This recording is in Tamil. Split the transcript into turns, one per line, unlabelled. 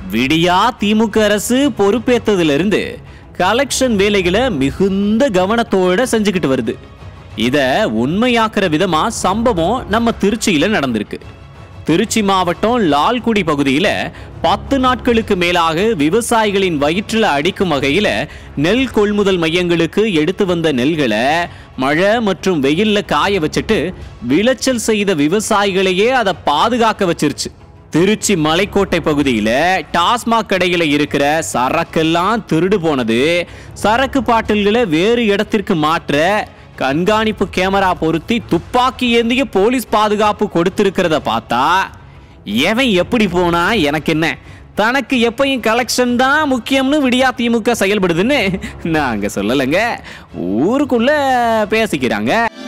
விடியா திமுக அரசு பொறுப்பேற்றதிலிருந்து கலெக்ஷன் வேலைகளை மிகுந்த கவனத்தோட செஞ்சுக்கிட்டு வருது இத உண்மையாக்குற விதமா சம்பவம் நம்ம திருச்சியில நடந்திருக்கு திருச்சி மாவட்டம் லால்குடி பகுதியில பத்து நாட்களுக்கு மேலாக விவசாயிகளின் வயிற்றில் அடிக்கும் வகையில நெல் கொள்முதல் மையங்களுக்கு எடுத்து வந்த நெல்களை மழை மற்றும் வெயில்ல காய வச்சுட்டு விளைச்சல் செய்த விவசாயிகளையே அதை பாதுகாக்க வச்சிருச்சு திருச்சி மலைக்கோட்டை பகுதியில டாஸ்மாக் கடையில இருக்கிற சரக்கெல்லாம் திருடு போனது சரக்கு பாட்டில்களை வேறு இடத்திற்கு மாற்ற கண்காணிப்பு கேமரா பொருத்தி துப்பாக்கி ஏந்திய போலீஸ் பாதுகாப்பு கொடுத்திருக்கிறத பார்த்தா எவன் எப்படி போனா எனக்கு என்ன தனக்கு எப்பயும் கலெக்ஷன் தான் முக்கியம்னு விடியா திமுக செயல்படுதுன்னு நாங்க சொல்லலைங்க ஊருக்குள்ள பேசிக்கிறாங்க